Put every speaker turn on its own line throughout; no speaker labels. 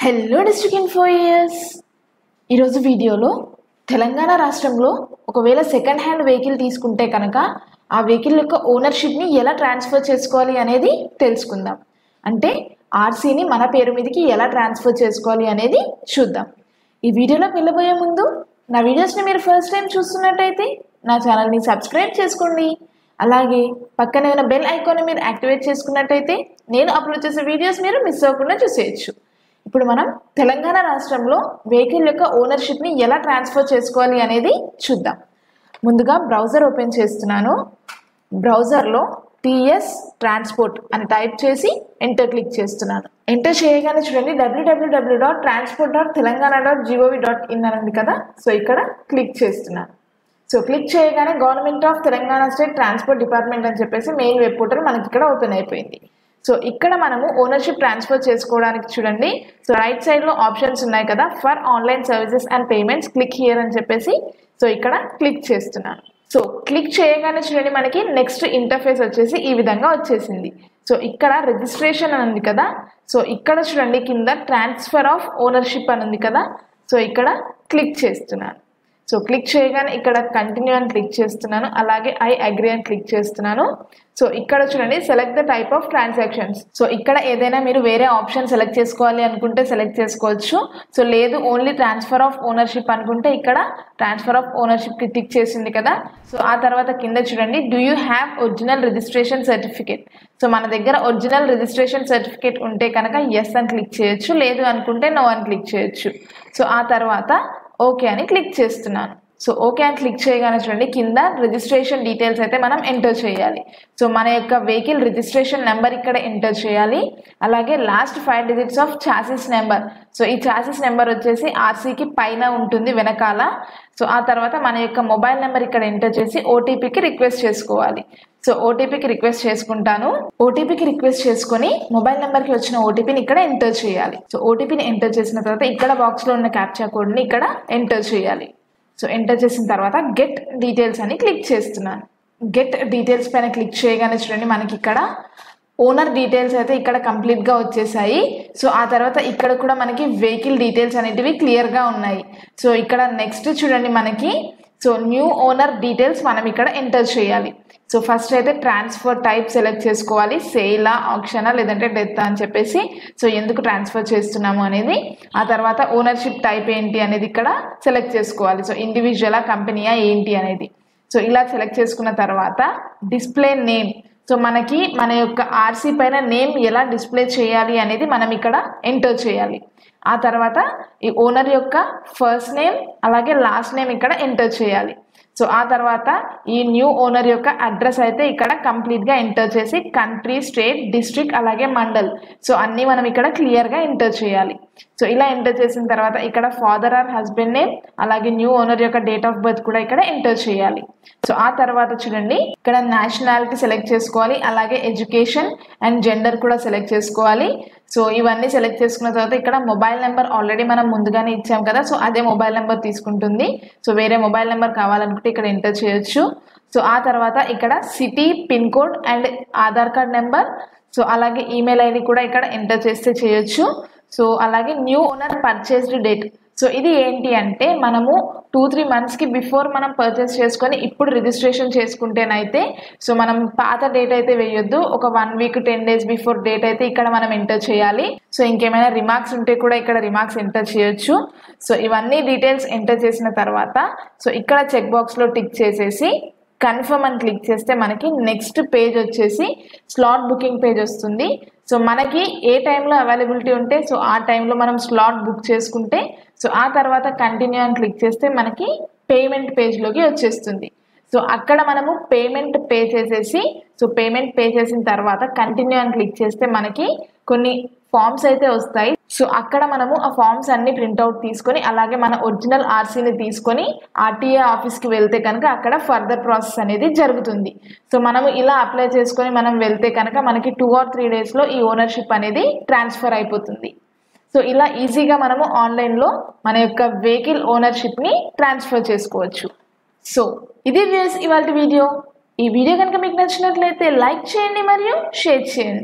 hello district ఇన్ఫోయర్స్ ఈరోజు వీడియోలో తెలంగాణ రాష్ట్రంలో ఒకవేళ సెకండ్ హ్యాండ్ వెహికల్ తీసుకుంటే కనుక ఆ వెహికల్ యొక్క ఓనర్షిప్ని ఎలా ట్రాన్స్ఫర్ చేసుకోవాలి అనేది తెలుసుకుందాం అంటే ఆర్సీని మన పేరు మీదకి ఎలా ట్రాన్స్ఫర్ చేసుకోవాలి అనేది చూద్దాం ఈ వీడియోలోకి వెళ్ళబోయే ముందు నా వీడియోస్ని మీరు ఫస్ట్ టైం చూస్తున్నట్టయితే నా ఛానల్ని సబ్స్క్రైబ్ చేసుకోండి అలాగే పక్కనే ఉన్న బెల్ ఐకాన్ని మీరు యాక్టివేట్ చేసుకున్నట్టయితే నేను అప్లోడ్ చేసే వీడియోస్ మీరు మిస్ అవ్వకుండా చూసేయచ్చు ఇప్పుడు మనం తెలంగాణ రాష్ట్రంలో వెహికల్ యొక్క ఓనర్షిప్ని ఎలా ట్రాన్స్ఫర్ చేసుకోవాలి అనేది చూద్దాం ముందుగా బ్రౌజర్ ఓపెన్ చేస్తున్నాను బ్రౌజర్లో టిఎస్ ట్రాన్స్పోర్ట్ అని టైప్ చేసి ఎంటర్ క్లిక్ చేస్తున్నాను ఎంటర్ చేయగానే చూడండి W W W dot transport dot Telangana dot G O V dot in అని ఉంది కదా సో ఇక్కడ క్లిక్ చేస్తున్నాను సో క్లిక్ చేయగానే government of Telangana state transport department అని చెప్పేసి మెయిన్ వెబ్ పోర్టల్ మనకి ఇక్కడ ఓపెన్ అయిపోయింది సో ఇక్కడ మనము ఓనర్షిప్ ట్రాన్స్ఫర్ చేసుకోవడానికి చూడండి సో రైట్ సైడ్లో ఆప్షన్స్ ఉన్నాయి కదా for online services and payments click here అని చెప్పేసి సో ఇక్కడ క్లిక్ చేస్తున్నాను సో క్లిక్ చేయగానే చూడండి మనకి నెక్స్ట్ ఇంటర్ఫేస్ వచ్చేసి ఈ విధంగా వచ్చేసింది సో ఇక్కడ రిజిస్ట్రేషన్ అని ఉంది కదా సో ఇక్కడ చూడండి కింద ట్రాన్స్ఫర్ ఆఫ్ ఓనర్షిప్ అని ఉంది కదా సో ఇక్కడ క్లిక్ చేస్తున్నాను సో క్లిక్ చేయగానే ఇక్కడ కంటిన్యూ అని క్లిక్ చేస్తున్నాను అలాగే ఐ అగ్రి అని క్లిక్ చేస్తున్నాను సో ఇక్కడ చూడండి select the type of transactions so ఇక్కడ ఏదైనా మీరు వేరే ఆప్షన్ సెలెక్ట్ చేసుకోవాలి అనుకుంటే సెలెక్ట్ చేసుకోవచ్చు సో లేదు ఓన్లీ ట్రాన్స్ఫర్ ఆఫ్ ఓనర్షిప్ అనుకుంటే ఇక్కడ ట్రాన్స్ఫర్ ఆఫ్ ఓనర్షిప్ కి టిక్ చేసింది కదా సో ఆ తర్వాత కింద చూడండి do you have original registration certificate so మన దగ్గర ఒరిజినల్ రిజిస్ట్రేషన్ సర్టిఫికేట్ ఉంటే కనుక ఎస్ అని క్లిక్ చేయొచ్చు లేదు అనుకుంటే నో అని క్లిక్ చేయొచ్చు సో ఆ తర్వాత ఓకే అని క్లిక్ చేస్తున్నాను సో ఓకే అని క్లిక్ చేయగానే చూడండి కింద రిజిస్ట్రేషన్ డీటెయిల్స్ అయితే మనం ఎంటర్ చేయాలి సో మన యొక్క వెహికల్ రిజిస్ట్రేషన్ నెంబర్ ఇక్కడ ఎంటర్ చేయాలి అలాగే last five digits of chassis number so ఈ ఛాసిస్ నెంబర్ వచ్చేసి ఆర్సీకి పైన ఉంటుంది వెనకాల సో ఆ తర్వాత మన యొక్క మొబైల్ నెంబర్ ఇక్కడ ఎంటర్ చేసి ఓటీపీకి రిక్వెస్ట్ చేసుకోవాలి సో ఓటీపీకి రిక్వెస్ట్ చేసుకుంటాను ఓటీపీకి రిక్వెస్ట్ చేసుకొని మొబైల్ నెంబర్కి వచ్చిన ఓటీపీని ఇక్కడ ఎంటర్ చేయాలి సో ఓటీపీని ఎంటర్ చేసిన తర్వాత ఇక్కడ బాక్స్లో ఉన్న క్యాప్చా కోడ్ని ఇక్కడ ఎంటర్ చేయాలి సో ఎంటర్ చేసిన తర్వాత గెట్ డీటెయిల్స్ అని క్లిక్ చేస్తున్నాను గెట్ డీటెయిల్స్ పైన క్లిక్ చేయగానే చూడండి మనకి ఇక్కడ ఓనర్ డీటెయిల్స్ అయితే ఇక్కడ కంప్లీట్గా వచ్చేసాయి సో ఆ తర్వాత ఇక్కడ కూడా మనకి వెహికల్ డీటెయిల్స్ అనేటివి క్లియర్గా ఉన్నాయి సో ఇక్కడ నెక్స్ట్ చూడండి మనకి సో న్యూ ఓనర్ డీటెయిల్స్ మనం ఇక్కడ ఎంటర్ చేయాలి సో ఫస్ట్ అయితే ట్రాన్స్ఫర్ టైప్ సెలెక్ట్ చేసుకోవాలి సేలా ఆప్షనా లేదంటే డెత్ అని చెప్పేసి సో ఎందుకు ట్రాన్స్ఫర్ చేస్తున్నాము అనేది ఆ తర్వాత ఓనర్షిప్ టైప్ ఏంటి అనేది ఇక్కడ సెలెక్ట్ చేసుకోవాలి సో ఇండివిజువలా కంపెనీయా ఏంటి అనేది సో ఇలా సెలెక్ట్ చేసుకున్న తర్వాత డిస్ప్లే నేమ్ సో మనకి మన యొక్క ఆర్సీ పైన నేమ్ ఎలా డిస్ప్లే చేయాలి అనేది మనం ఇక్కడ ఎంటర్ చేయాలి ఆ తర్వాత ఈ ఓనర్ యొక్క ఫస్ట్ నేమ్ అలాగే లాస్ట్ నేమ్ ఇక్కడ ఎంటర్ చేయాలి సో ఆ తర్వాత ఈ న్యూ ఓనర్ యొక్క అడ్రస్ అయితే ఇక్కడ కంప్లీట్గా ఎంటర్ చేసి కంట్రీ స్టేట్ డిస్ట్రిక్ట్ అలాగే మండల్ సో అన్నీ మనం ఇక్కడ క్లియర్గా ఎంటర్ చేయాలి సో ఇలా ఎంటర్ చేసిన తర్వాత ఇక్కడ ఫాదర్ ఆర్ హస్బెండ్ నేమ్ అలాగే న్యూ ఓనర్ యొక్క డేట్ ఆఫ్ బర్త్ కూడా ఇక్కడ ఎంటర్ చేయాలి సో ఆ తర్వాత చూడండి ఇక్కడ నేషనాలిటీ సెలెక్ట్ చేసుకోవాలి అలాగే ఎడ్యుకేషన్ అండ్ జెండర్ కూడా సెలెక్ట్ చేసుకోవాలి సో ఇవన్నీ సెలెక్ట్ చేసుకున్న తర్వాత ఇక్కడ మొబైల్ నెంబర్ ఆల్రెడీ మనం ముందుగానే ఇచ్చాం కదా సో అదే మొబైల్ నెంబర్ తీసుకుంటుంది సో వేరే మొబైల్ నెంబర్ కావాలనుకుంటే ఇక్కడ ఎంటర్ చేయొచ్చు సో ఆ తర్వాత ఇక్కడ city pin code and Aadhaar card number so అలాగే ఈమెయిల్ ఐడి కూడా ఇక్కడ ఎంటర్ చేస్తే చేయొచ్చు సో అలాగే new owner purchased date so ఇది ఏంటి అంటే మనము టూ త్రీ మంత్స్కి బిఫోర్ మనం పర్చేస్ చేసుకొని ఇప్పుడు రిజిస్ట్రేషన్ చేసుకుంటేనైతే సో మనం పాత డేట్ అయితే వేయొద్దు ఒక one week ten days before date అయితే ఇక్కడ మనం ఎంటర్ చేయాలి సో ఇంకేమైనా రిమార్క్స్ ఉంటే కూడా ఇక్కడ రిమార్క్స్ ఎంటర్ చేయొచ్చు సో ఇవన్నీ డీటెయిల్స్ ఎంటర్ చేసిన తర్వాత సో ఇక్కడ చెక్ బాక్స్లో టిక్ చేసేసి కన్ఫర్మ్ అని క్లిక్ చేస్తే మనకి నెక్స్ట్ పేజ్ వచ్చేసి స్లాట్ బుకింగ్ పేజ్ వస్తుంది సో మనకి ఏ టైంలో అవైలబిలిటీ ఉంటే సో ఆ టైంలో మనం స్లాట్ బుక్ చేసుకుంటే సో ఆ తర్వాత కంటిన్యూ అని క్లిక్ చేస్తే మనకి పేమెంట్ పేజ్లోకి వచ్చేస్తుంది సో అక్కడ మనము పేమెంట్ పే చేసేసి సో పేమెంట్ పే చేసిన తర్వాత కంటిన్యూ అని క్లిక్ చేస్తే మనకి కొన్ని ఫామ్స్ అయితే వస్తాయి సో అక్కడ మనము ఆ ఫామ్స్ అన్ని ప్రింట్అవుట్ తీసుకొని అలాగే మన ఒరిజినల్ ఆర్సీని తీసుకొని ఆర్టీఏ ఆఫీస్కి వెళ్తే కనుక అక్కడ ఫర్దర్ ప్రాసెస్ అనేది జరుగుతుంది సో మనము ఇలా అప్లై చేసుకొని మనం వెళ్తే కనుక మనకి టూ ఆర్ త్రీ డేస్లో ఈ ఓనర్షిప్ అనేది ట్రాన్స్ఫర్ అయిపోతుంది సో ఇలా ఈజీగా మనము ఆన్లైన్లో మన యొక్క వెహికల్ ఓనర్షిప్ని ట్రాన్స్ఫర్ చేసుకోవచ్చు సో ఇది వ్యూస్ ఇవాళ వీడియో ఈ వీడియో కనుక మీకు నచ్చినట్లయితే లైక్ చేయండి మరియు షేర్ చేయండి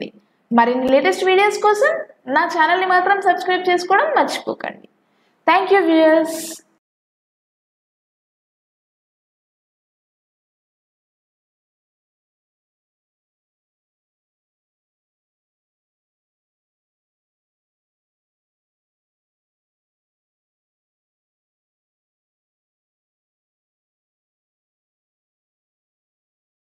మరిన్ని లేటెస్ట్ వీడియోస్ కోసం నా ఛానల్ని మాత్రం సబ్స్క్రైబ్ చేసుకోవడం మర్చిపోకండి థ్యాంక్ యూ వ్యూయర్స్